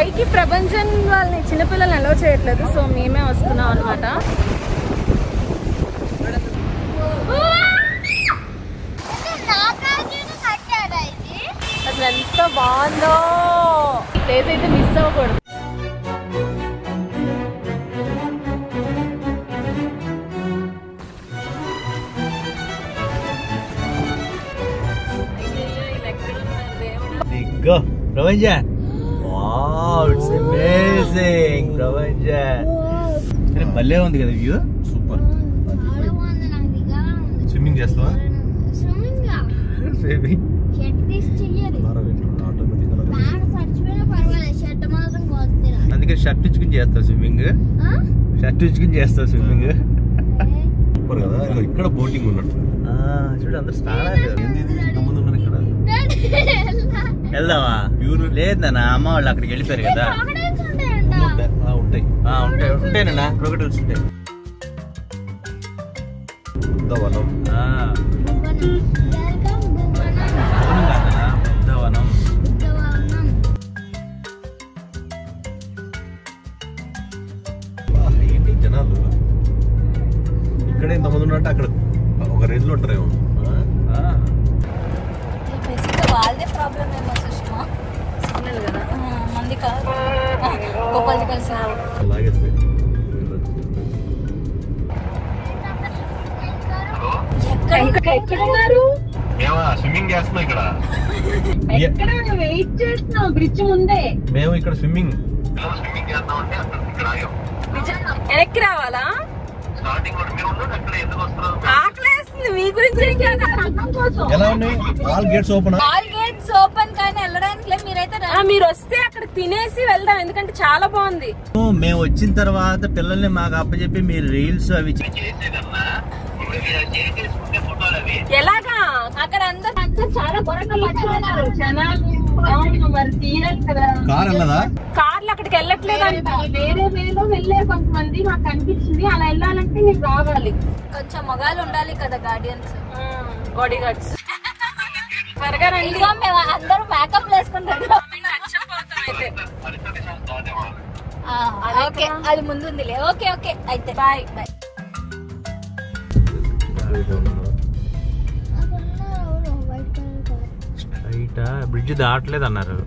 పైకి ప్రపంచం వాళ్ళని చిన్నపిల్లల్ని అలౌ చేయట్లేదు సో మేమే వస్తున్నాం అనమాట అసలు ఎంత బాగుందో ఈ ప్లేస్ అయితే మిస్ అవ్వకూడదు Go, ప్రపంచ వావ్ ఇట్స్ అమేజింగ్ ప్రపంచ అరే భలే ఉంది కదా వ్యూ సూపర్ స్విమ్మింగ్ చేస్తావా స్విమ్మింగ్ అందుకే షర్ట్ ఇచ్చుకుని చేస్తావు స్విమ్మింగ్ షర్ట్ ఇచ్చుకుని చేస్తావు స్విమ్మింగ్ సూపర్ కదా ఇదిగో ఇక్కడ బోటింగ్ ఉన్నట్టు చూడు అందరు స్నానాలు ఏంది ఇది ఇంతమంది ఉన్నారు ఇక్కడ వెళ్దామా Pure. లేదు నాన్న అమ్మ వాళ్ళు అక్కడికి వెళ్ళిపోయారు కదా ఉంటాయి. ఆ, ఉంటాయి ఆ, ఉంటాయి ఉంటాయినా క్రొకటల్స్ ఉంటాయి ఉద్దవనం ఆ, అవును కాదన్నా బుద్ధవనం ఆ, ఏంటి జనాలు ఇక్కడ ఇంతమంది ఉన్నట్టు అక్కడ ఒక రేంజ్ లో ఉంటారేమో ఆ? ఆ, వాళ్ళదే ప్రాబ్లం ఏమో సుష్మా సిగ్నల్ కదా మంది కాదు గోపాల్జీ కలిసి లాగేస్తే ఎక్కడున్నారు ఏమా స్విమ్మింగ్ చేస్తున్నాం ఇక్కడ ఎక్కడ వెయిట్ చేస్తున్నాం బ్రిడ్జ్ ముందే మేము ఇక్కడ స్విమ్మింగ్ స్విమ్మింగ్ చేద్దాం అంటే అక్కడ ఇక్కడ ఆగాం వెనక్కి రావాలా స్టార్టింగ్ లో మీరు ఉన్నది అక్కడ ఎందుకు వస్తున్నారు ఆకలేస్తుంది మీ గురించి ఏం కాదు, అన్నం కోసం. ఎలా ఉన్నాయి all gates open all gates open కానీ వెళ్ళడానికి లేదు మీరైతే ఆ, మీరు వస్తే అక్కడ తినేసి వెళ్దాం ఎందుకంటే చాలా బాగుంది మేము వచ్చిన తర్వాత పిల్లల్ని మాకు అప్పచెప్పి మీరు రీల్స్ అవి చే- చేసేదన్నా ఇప్పుడు మీరు చేంజ్ చేసుకుంటే ఫోటోలు అవి ఎలాగా అక్కడ అందరు అంతా చాలా కొరకలు వచ్చున్నారు జనాలు అవును, మరి తీయాలి కదా కార్ వెళ్ళదా కార్లు అక్కడికి వెళ్ళట్లేదు అంట వేరే వేలో వెళ్ళారు కొంతమంది మాకు కనిపించింది అలా వెళ్ళాలంటే మీకు రావాలి కొంచెం మొగాలు ఉండాలి కదా గార్డియన్స్ బాడీ గార్డ్స్ త్వరగా రండి ఇదిగో మేము అందరూ మేకప్ వేసుకుంటాం నచ్చపోతాం అయితే పరిస్థితి దాటేమో ఓకే అది ముందు ఉందిలే ఓకే ఓకే అయితే బాయ్ బాయ్ స్ట్రైట్ బ్రిడ్జ్ దాటలేదు అన్నారు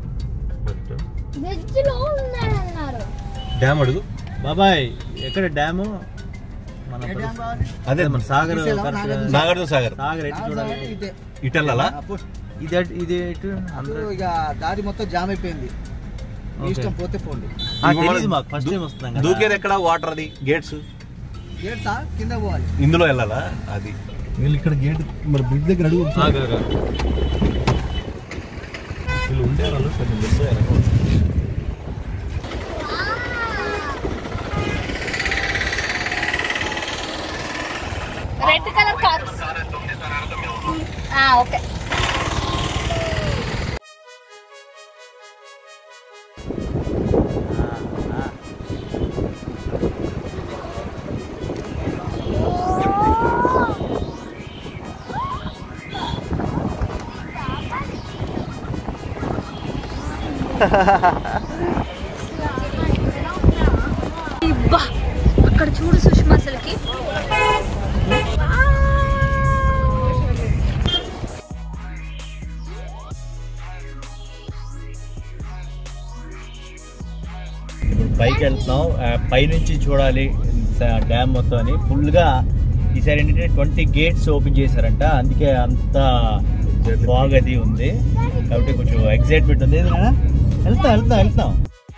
వెజ్ లో ఉన్నాడన్నారు డ్యామ్ అడుగు బాబాయ్ ఎక్కడ డ్యాము మన అదే మన సాగర్ నాగార్జున సాగర్ సాగర్ ఎటు చూడాలి ఇటు వెళ్ళాలా ఇది ఎటు- ఇది ఎటు అందరూ ఇక దారి మొత్తం జామ్ అయిపోయింది మీ ఓకే. ఇష్టం పోతే పోండి ఆ, తెలీదు మాకు ఫస్ట్ టైం వస్తున్నాం కదా. దూకేది ఎక్కడ వాటర్ అది గేట్స్ గేట్ సార్ కింద పోవాలి ఇందులో వెళ్ళాలా అది వీళ్ళు ఇక్కడ గేట్ మరి బ్రిడ్జ్ దగ్గర అడుగు ఆగు, ఆగు, ఆగు. వీళ్ళు ఉండే వాళ్ళు కొంచెం మిస్ అయ్యారు రెడ్ కలర్ కార్ ఓకే ఇబ్బా అక్కడ చూడు సుష్మా అసలుకి ఇప్పుడు పైకి వెళ్తున్నాం ఆ, పైనుంచి చూడాలి స- డ్యామ్ మొత్తం అని ఫుల్గా ఈసారి ఏంటంటే ట్వంటీ గేట్స్ ఓపెన్ చేశారంట అందుకే అంత ఫాగ్ అది ఉంది కాబట్టి కొంచెం ఎక్సైట్మెంట్ ఉంది ఏది నాన్న? వెళ్తాం వెళ్తాం వెళ్తాం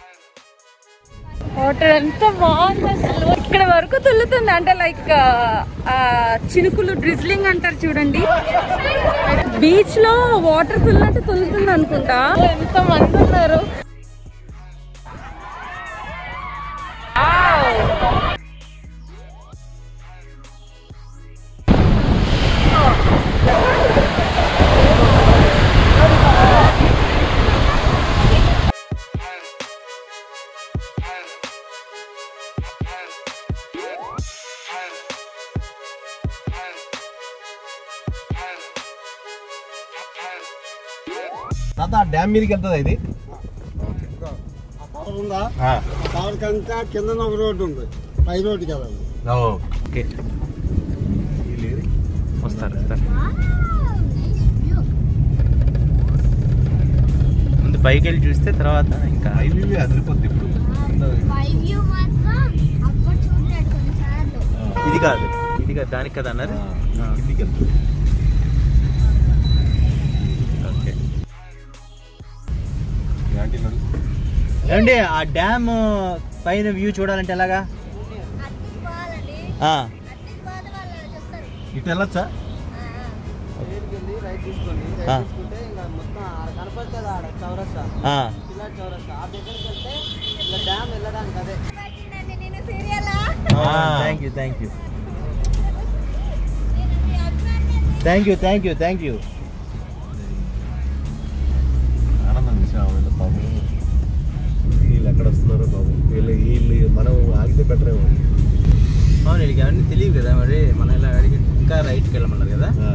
వాటర్ ఎంత బాగుంది అసలు ఇక్కడ వరకు తుల్లుతుంది అంటే లైక్ చినుకులు డ్రిజ్లింగ్ అంటారు చూడండి బీచ్ లో వాటర్ తుల్లినట్టు తుల్లుతుంది అనుకుంటా ఎంత మంది ఉన్నారు తాత డ్యామ్ మీదకి వెళ్తుందా ఇది ఉందా ఆ. టవర్ కంటే కింద ఒక రోడ్డు ఉంది పై రోడ్డు కదా ఓ. ఓకే వీళ్ళు వస్తారు వస్తారు ముందు పైకి వెళ్ళి చూస్తే తర్వాత ఇంకా హైవే అదిరిపోద్ది ఇప్పుడు వ్యూ మాత్రం అప్పుడు చూడలేదు కొన్నిసార్లు ఇది కాదు ఇది కాదు దానికి కదా అన్నారు ఆ, కిందికి వెళ్తుంది ఓకే ఇలాంటి నడు ఏమండి ఆ డ్యామ్ పైన వ్యూ చూడాలంటే ఎలాగా అద్దెకి పోవాలండి ఆ, అద్దెకి పోతే వాళ్ళు చెప్తారు ఇటు వెళ్ళొచ్చా వెళ్ళి రైట్ తీసుకోండి ఆ. రైట్ తీసుకుంటే ఇంకా మొత్తం ఆడ కనపడుతుంది ఆడ చౌరస్తా ఆ. ఇలా చౌరస్తా ఆ దగ్గరికి వెళ్తే ఇలా డ్యామ్ వెళ్ళడానికి అదే పట్టిందండి నేను సీరియలా థ్యాంక్ యూ థ్యాంక్ యూ నేను మీ అభిమాని thank you thank you thank you ఆనందం చూసాం వీళ్ళు పాపం వీళ్ళు ఎక్కడ వస్తున్నారో పాపం వీళ్ళు వీళ్ళు మనం ఆగితే బెటర్ ఏమో అవును వీళ్ళకి అవన్నీ తెలియదు కదా మరి మనం ఇలా అడిగి ఇంకా రైట్కి వెళ్ళమన్నారు కదా ఆ.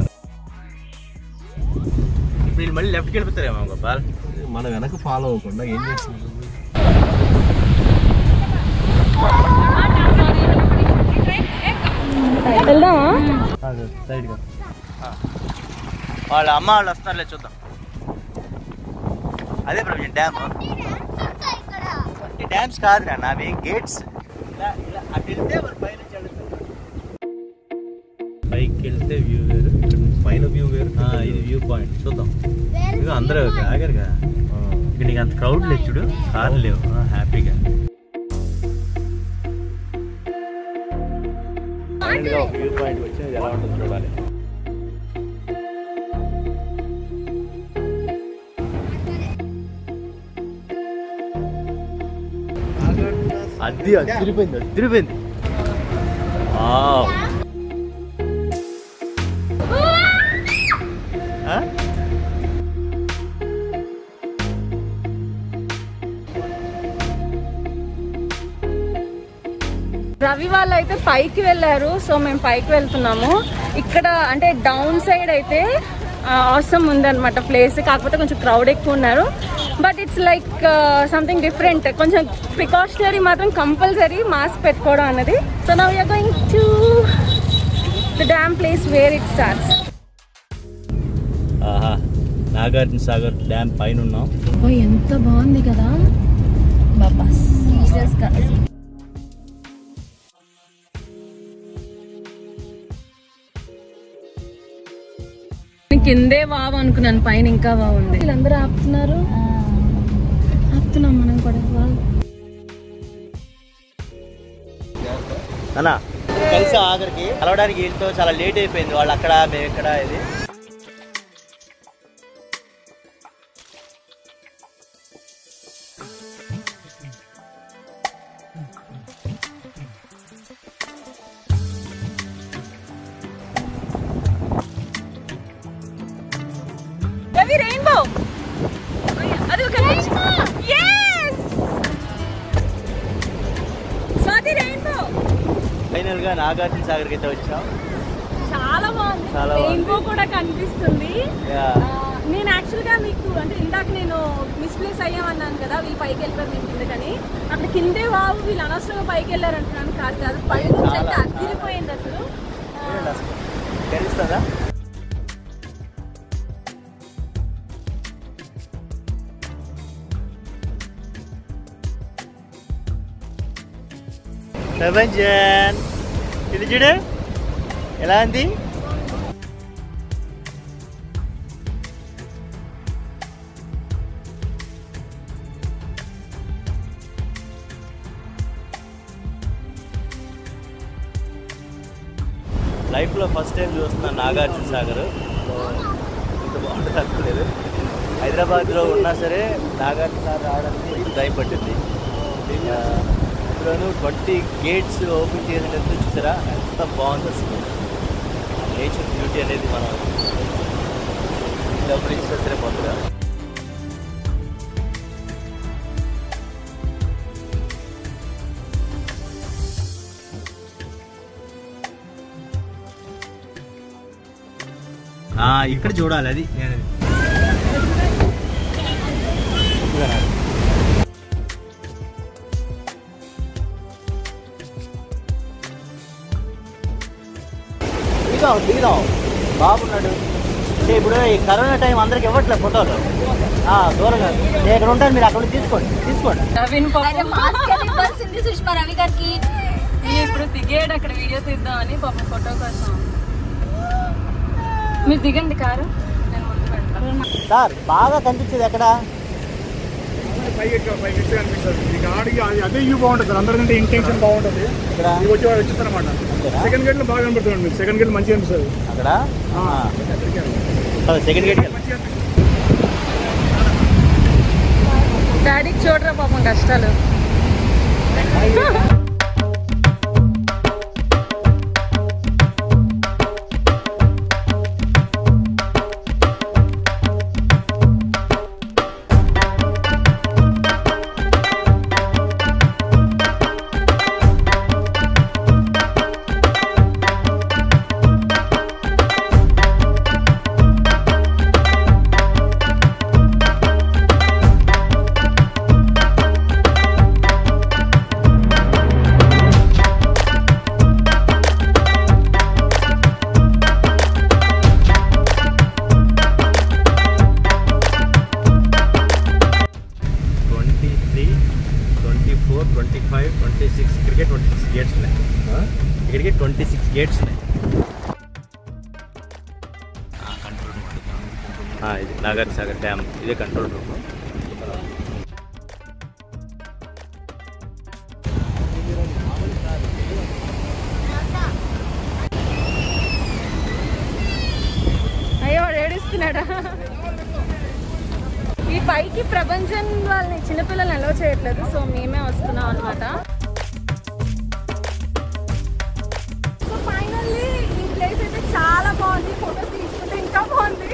ఇప్పుడు వీళ్ళు మళ్ళీ లెఫ్ట్కి వెళ్ళిపోతారేమో గోపాల్ మనం వెనక ఫాలో అవ్వకుండా ఏం చేస్తుంది వెళ్దామా సైడ్గా వాళ్ళ అమ్మ వాళ్ళు వస్తారులే చూద్దాం అదే ప్రవీణ్ డ్యామ్ ఇక్కడ అంటే డ్యామ్స్ కాదు నాన్న అవి గేట్స్ ఇలా ఇలా అటు వెళ్తే మరి పైన పైకి వెళ్తే వ్యూ వేరు ఇక్కడ నుంచి పైన వ్యూ వేరు ఆ, ఇది వ్యూ పాయింట్ చూద్దాం వేరే ఇదిగో అందరూ ఆగారుగా ఇక్కడ నీకు అంత క్రౌడ్ లేదు చూడు కార్లు లేవు ఆ, హ్యాపీగా వ్యూ పాయింట్ వచ్చి అది ఎలా ఉంటుందో చూడాలి అది అదిరిపోయింది అదిరిపోయింది వావ్. ఆ? రవి వాళ్ళు అయితే పైకి వెళ్ళారు సో మేము పైకి వెళ్తున్నాము ఇక్కడ అంటే డౌన్ సైడ్ అయితే అవసరం ఉందన్నమాట ప్లేస్ కాకపోతే కొంచెం క్రౌడ్ ఎక్కువ ఉన్నారు but it's like something different కొంచెం ప్రికాషనరీ మాత్రం కంపల్సరీ మాస్క్ పెట్టుకోవడం అన్నది so now you're going to the dam place where it starts ఆహా నాగార్జున సాగర్ డ్యామ్ పైన ఉన్నాం ఎంత బాగుంది కదా బాబా సీరియస్గా కిందే వావ్ అనుకున్నాను పైన ఇంకా బాగుంది వీళ్ళందరూ ఆపుతున్నారు ఆపుతున్నాం మనం కూడా వావ్. అన్నా కలిసి ఆఖరికి కలవడానికి వీళ్ళతో చాలా లేట్ అయిపోయింది వాళ్ళు అక్కడ మేము ఇక్కడ ఇది రవి రెయిన్బో అది ఒక Yes! స్వాతి రెయిన్బో ఫైనల్ గా నాగార్జున సాగర్కి అయితే వచ్చాం చాలా బాగుంది చాలా బాగుంది. రెయిన్బో కూడా కనిపిస్తుంది యా. ఆ, నేను యాక్చువల్ గా మీకు అంటే ఇందాక నేను మిస్ప్లేస్ అయ్యామన్నాను కదా వీళ్ళు పైకి వెళ్ళిపోయారు నేను కిందకని అక్కడ కిందే వావు వీళ్ళు అనవసరంగా పైకి వెళ్ళారు అంటున్నాను కాదు కాదు పై నుంచి అయితే చాలా, అదిరిపోయింది అసలు ఆ, తెలుస్తుందా ప్రపంచన్ ఇది చూడు ఎలా ఉంది లైఫ్లో ఫస్ట్ టైం చూస్తున్నాను నాగార్జున సాగర్ సో ఇంత బాగుంటుంది అనుకోలేదు హైదరాబాద్లో ఉన్నా సరే నాగార్జున సాగర్ రావడానికి టైం పట్టింది ఆ, అందులోనూ ట్వంటీ గేట్స్ ఓపెన్ చేసినట్టు చూసారా ఎంత బాగుంది అసలు నేచర్ బ్యూటీ అనేది మనం గమనిస్తే సరే పొందరా ఆ, ఇక్కడ చూడాలి అది నేను దిగుదాం దిగుదాం బాగున్నాడు అంటే ఇప్పుడు ఈ కరోనా టైం అందరికి ఇవ్వట్లేదు ఫోటోలు ఆ, దూరంగా నేను ఇక్కడ ఉంటాను మీరు అక్కడ నుంచి తీసుకోండి తీసుకోండి నవీన్ అరే పాపం మాస్క్ అది ఇవ్వాల్సింది సుష్మా రవి గారికి ఇప్పుడు దిగాడు అక్కడ వీడియో తీద్దామని పాపం ఫోటో కోసం మీరు దిగండి కారు నేను ముందు పెడతాను సార్ బాగా కనిపించేది ఎక్కడ పైకి ఎక్కువ పైకి ఎక్కితే అనిపిస్తుంది మీకు ఆడికి అది- అదే వ్యూ బాగుంటుంది సార్ అందరికంటే ఇంటెన్షన్ బాగుంటుంది ఇక్కడ మీకు వచ్చి వాడు వచ్చేస్తారు అనమాట అంతేనా? సెకండ్ గేట్ లో బాగా కనబడుతుంది మీకు సెకండ్ గేట్ మంచిగా అనిపిస్తుంది అక్కడ సెకండ్ గేట్ మంచిగా అనిపిస్తుంది డాడీకి చూడరా పాపం కష్టాలు twenty three twenty four twenty five twenty six ఇక్కడికే ట్వంటీ సిక్స్ గేట్స్ ఉన్నాయి ఇక్కడికి ట్వంటీ సిక్స్ గేట్స్ ఉన్నాయి ఇది నాగర్ సాగర్ డ్యామ్ ఇదే కంట్రోల్ రూమ్ అయ్యో వాడు ఏడుస్తున్నాడా ఈ పైకి ప్రపంచం వాళ్ళని చిన్నపిల్లల్ని ఎలా చేయట్లేదు సో మేమే వస్తున్నాం అనమాట సో ఫైనల్లీ ఈ ప్లేస్ అయితే చాలా బాగుంది ఫోటోస్ తీసుకుంటే ఇంకా బాగుంది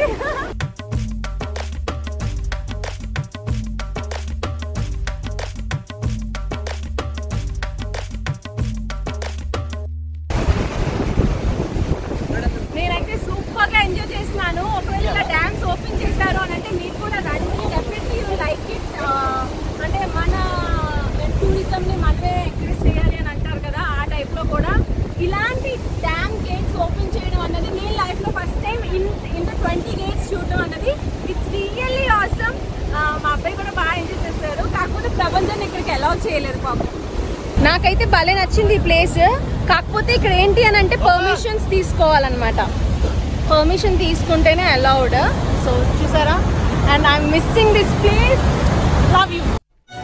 నేనైతే సూపర్ గా ఎంజాయ్ చేసినాను ఒకవేళ ఇలా డ్యామ్స్ ఓపెన్ చేశారు అని అంటే మీరు కూడా రండి డెఫినెట్లీ యూ లైక్ ఇట్ అంటే మన టూరిజం ని మనమే ఎంకరేజ్ చేయాలి అని అంటారు కదా ఆ టైప్ లో కూడా ఇలాంటి డ్యామ్ గేట్స్ ఓపెన్ చేయడం అన్నది నేను లైఫ్ లో ఫస్ట్ టైం ఇన్ ఇంత ట్వంటీ గేట్స్ చూడడం అన్నది ఇట్స్ రియల్లీ ఆసమ్ మా అబ్బాయి కూడా బాగా ఎంజాయ్ చేస్తారు కాకపోతే ప్రపంచాన్ని ఇక్కడికి అలౌ చేయలేదు పాపం నాకైతే భలే నచ్చింది ఈ ప్లేస్ కాకపోతే ఇక్కడ ఏంటి అని అంటే పర్మిషన్స్ తీసుకోవాలన్నమాట పర్మిషన్ తీసుకుంటేనే అలౌడ్ సో చూసారా and I'm missing this place love you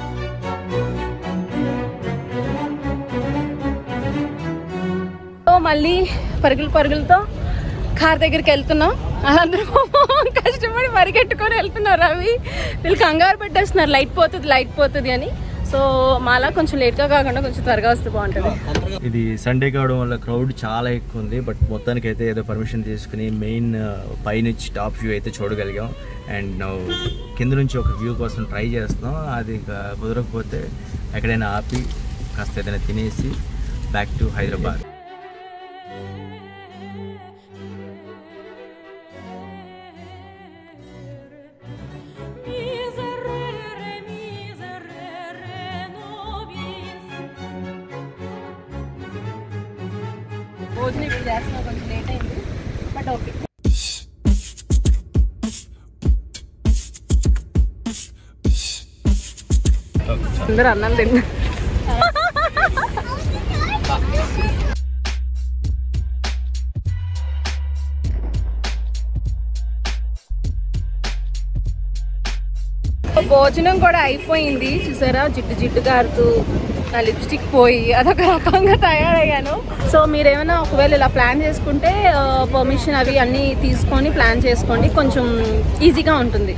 so మళ్ళీ పరుగులు పరుగులతో కార్ దగ్గరికి వెళ్తున్నాం అందరూ కష్టపడి పరిగెట్టుకొని వెళ్తున్నారు అవి వీళ్ళు కంగారు పెట్టేస్తున్నారు లైట్ పోతుంది లైట్ పోతుంది అని సో మాలా కొంచెం లేట్గా కాకుండా కొంచెం త్వరగా వస్తే బాగుంటుంది ఇది సండే కావడం వల్ల క్రౌడ్ చాలా ఎక్కువ ఉంది బట్ మొత్తానికి అయితే ఏదో పర్మిషన్ తీసుకుని మెయిన్ పైనుంచి టాప్ వ్యూ అయితే చూడగలిగాం అండ్ కింద నుంచి ఒక వ్యూ కోసం ట్రై చేస్తున్నాం అది ఇక కుదరకపోతే ఎక్కడైనా ఆపి కాస్త ఏదైనా తినేసి బ్యాక్ టు హైదరాబాద్ భోజనం ఇప్పుడు చేస్తున్నాం కొంచెం లేట్ అయింది బట్ ఓకే అందరూ అన్నం తిన్నా భోజనం కూడా అయిపోయింది చూసారా జిడ్డు జిడ్డు గారుతూ నా లిప్స్టిక్ పోయి అదొక రకంగా తయారయ్యాను సో మీరు ఏమైనా ఒకవేళ ఇలా ప్లాన్ చేసుకుంటే పర్మిషన్ అవి అన్నీ తీసుకొని ప్లాన్ చేసుకోండి కొంచెం ఈజీగా ఉంటుంది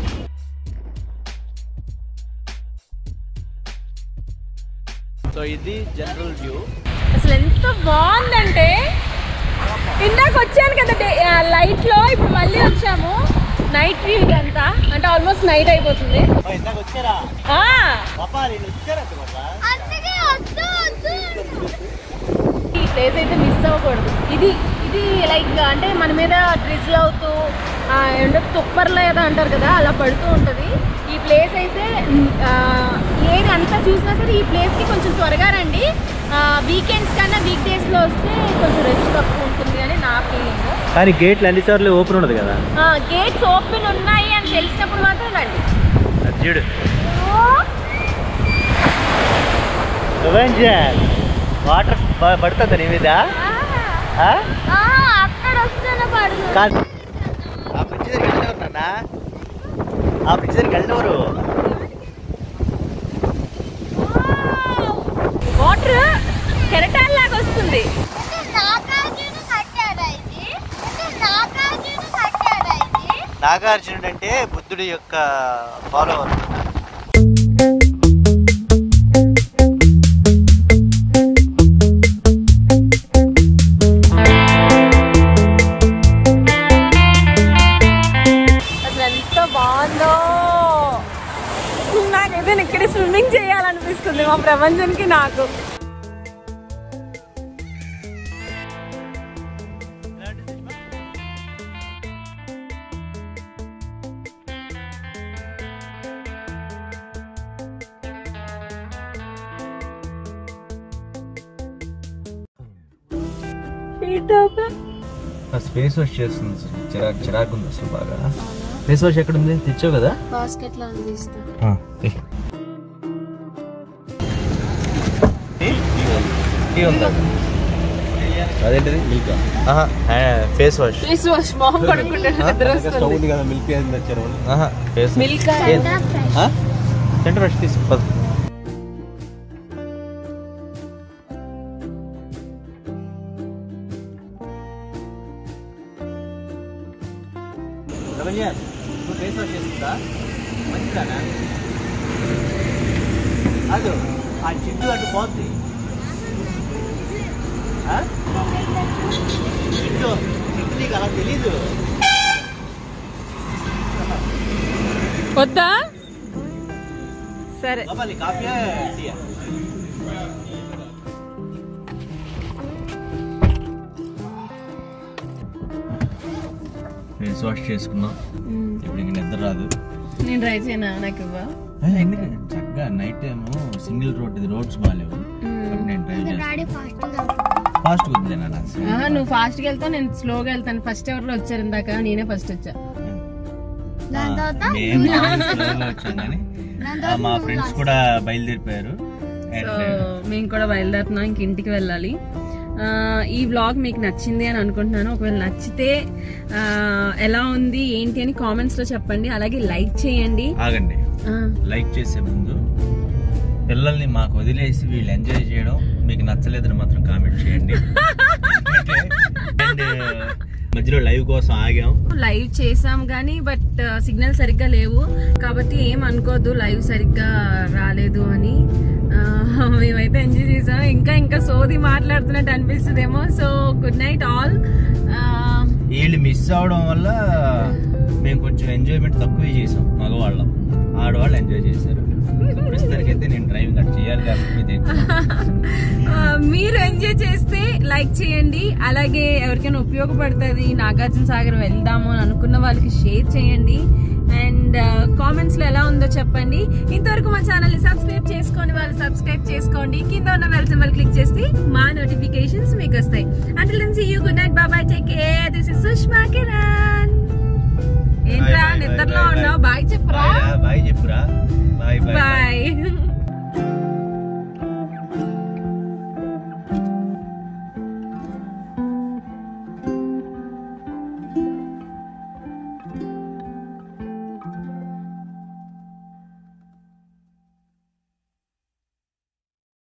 సో ఇది జనరల్ వ్యూ అసలు ఎంత బాగుందంటే ఇందాక వచ్చాను కదా లైట్ లో ఇప్పుడు మళ్ళీ వచ్చాము నైట్ వ్యూ ఇదంతా అంటే ఆల్మోస్ట్ నైట్ అయిపోతుంది ఇందాక వచ్చారా ఆ, పాపా నేను వచ్చారా పాపా అందుకే వద్దు వద్దు ఈ ప్లేస్ అయితే మిస్ అవ్వకూడదు ఇది ఇది లైక్ అంటే మన మీద డ్రిజిల్ అవుతూ ఆ, ఏంటో తుప్పర్లో ఏదో అంటారు కదా అలా పడుతూ ఉంటుంది ఈ ప్లేస్ అయితే ఆ, ఏది అంత చూసినా సరే ఈ ప్లేస్ కి కొంచెం త్వరగా రండి వీకెండ్స్ కన్నా వీక్ డేస్ లో వస్తే కొంచెం రష్ తక్కువ ఉంటుంది అని నా ఫీలింగ్ కానీ గేట్లు అన్నిసార్లు ఓపెన్ ఉండదు కదా గేట్స్ ఓపెన్ ఉన్నాయి అని తెలిసినప్పుడు మాత్రం రండి అది చూడు వాటర్ పడుతుంది నీ మీద ఆ? అక్కడ వస్తేనే పడుతుంది కాదు ఆ బ్రిడ్జ్ దగ్గర వెళ్ళేవారు నాన్న ఆ బ్రిడ్జ్ దగ్గర వెళ్ళేవారు వాటర్ కెరటాన్ లాగా వస్తుంది నాగార్జునుడు అంటే బుద్ధుడి యొక్క ఫాలోవర్ అసలు ఎంత బాగుందో నాకైతే ఇక్కడ స్విమ్మింగ్ చేయాలనిపిస్తుంది మా ప్రపంచానికి నాకు ఫేస్ వాష్ చేస్తుంది అసలు. చిరాకు చిరాకు ఉంది అసలు బాగా ఫేస్ వాష్ ఎక్కడ ఉంది తెచ్చావు కదా బాస్కెట్ లో అందిస్తా ఆ, ఏ. టీ? టీ ఉందా అదేంటిది milk face wash face wash మొహం కడుక్కుంటే నిద్ర వస్తుంది కదా మిల్క్ ఏది తెచ్చారు ఫేస్ మిల్క్ సెంటర్ ఫ్రెష్ తీసుకో పద. రమణ్య, నువ్వు ఫేస్ వాష్ చేసుకుంటా మంచిదానా అదు ఆ జిడ్డు అటు పోద్ది ఆ? జిడ్డు జిడ్డు నీకు అలా తెలీదు వద్దా సరే బాబా నీ కాఫీయా టీయా ఫేస్ వాష్ చేసుకున్నాం ఇప్పుడు ఇంక నిద్ర రాదు నేను ట్రై చేయనా నాకు ఇవ్వ ఏ, ఎందుకు చక్కగా నైట్ ఏమో సింగిల్ రోడ్ ఇది రోడ్స్ బాగాలేవు కాబట్టి నేను డ్రైవ్ చేస్తాను ఫాస్ట్ వద్దులే నాన్న నువ్వు ఫాస్ట్ గా వెళ్తావు నేను స్లోగా వెళ్తాను ఫస్ట్ ఎవరిలో వచ్చారు ఇందాక నేనే ఫస్ట్ వచ్చా దాని తర్వాత మేము మామూలు స్లోగా వచ్చాం కానీ ఆ, మా ఫ్రెండ్స్ కూడా బయలుదేరిపోయారు సో అండ్ మేము కూడా బయలుదేరుతున్నాం ఇంక ఇంటికి వెళ్ళాలి ఆ, ఈ వ్లాగ్ మీకు నచ్చింది అని అనుకుంటున్నాను ఒకవేళ నచ్చితే ఆ, ఎలా ఉంది ఏంటి అని కామెంట్స్ లో చెప్పండి అలాగే లైక్ చేయండి ఆగండి ఆ, లైక్ చేసే ముందు పిల్లల్ని మాకు వదిలేసి వీళ్ళు ఎంజాయ్ చేయడం మీకు నచ్చలేదని మాత్రం కామెంట్ చేయండి అండ్ మధ్యలో లైవ్ కోసం ఆగాం లైవ్ చేసాం కానీ బట్ సిగ్నల్ సరిగ్గా లేవు కాబట్టి ఏం అనుకోద్దు లైవ్ సరిగ్గా రాలేదు అని ఆ, మేమైతే ఎంజాయ్ చేసాం ఇంకా ఇంకా సోది మాట్లాడుతున్నట్టు అనిపిస్తుందేమో సో గుడ్ నైట్ ఆల్ వీళ్ళు మిస్ అవడం వల్ల మేము కొంచెం ఎంజాయ్మెంట్ తక్కువే చేసాం మగవాళ్ళం ఆడవాళ్ళు ఎంజాయ్ చేశారు సో ప్రస్తుతానికైతే నేను డ్రైవింగ్ అటు చేయాలి కాబట్టి మీది మీరు ఎంజాయ్ చేస్తే లైక్ చేయండి అలాగే ఎవరికైనా ఉపయోగపడుతుంది నాగార్జున సాగర్ వెళ్దాము అని అనుకున్న వాళ్ళకి షేర్ చేయండి అండ్ కామెంట్స్ లో ఎలా ఉందో చెప్పండి ఇంతవరకు మా ఛానల్ ని సబ్స్క్రైబ్ చేసుకోండి వాళ్ళు సబ్స్క్రైబ్ చేసుకోండి కింద ఉన్న బెల్ సింబల్ క్లిక్ చేస్తే మా నోటిఫికేషన్స్ మీకు వస్తాయి until then see you good night బాబాయ్ take care this is Sushma Kiran ఏంట్రా Bye, bye, నిద్రలో bye, bye. ఉన్నావు బాయ్ చెప్పరా Bye, bye.